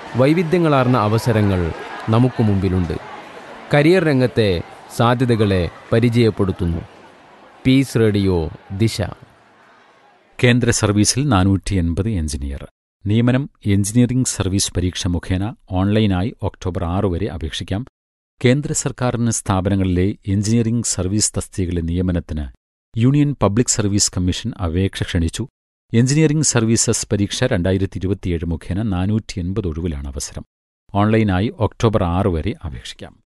വൈവിധ്യങ്ങളാർന്ന അവസരങ്ങൾ നമുക്ക് മുമ്പിലുണ്ട് കരിയർ രംഗത്തെ സാധ്യതകളെ പരിചയപ്പെടുത്തുന്നു പീസ് റേഡിയോ ദിശ കേന്ദ്ര സർവീസിൽ നാനൂറ്റി എൺപത് എഞ്ചിനീയർ നിയമനം എഞ്ചിനീയറിംഗ് സർവീസ് പരീക്ഷ മുഖേന ഓൺലൈനായി ഒക്ടോബർ ആറ് വരെ അപേക്ഷിക്കാം കേന്ദ്ര സർക്കാരിന് സ്ഥാപനങ്ങളിലെ എഞ്ചിനീയറിംഗ് സർവീസ് തസ്തികയിലെ നിയമനത്തിന് യൂണിയൻ പബ്ലിക് സർവീസ് കമ്മീഷൻ അപേക്ഷ ക്ഷണിച്ചു എഞ്ചിനീയറിംഗ് സർവീസസ് പരീക്ഷ രണ്ടായിരത്തി ഇരുപത്തിയേഴ് മുഖേന നാനൂറ്റി എൺപത് ഒഴിവിലാണ് അവസരം ഓൺലൈനായി ഒക്ടോബർ ആറ് വരെ അപേക്ഷിക്കാം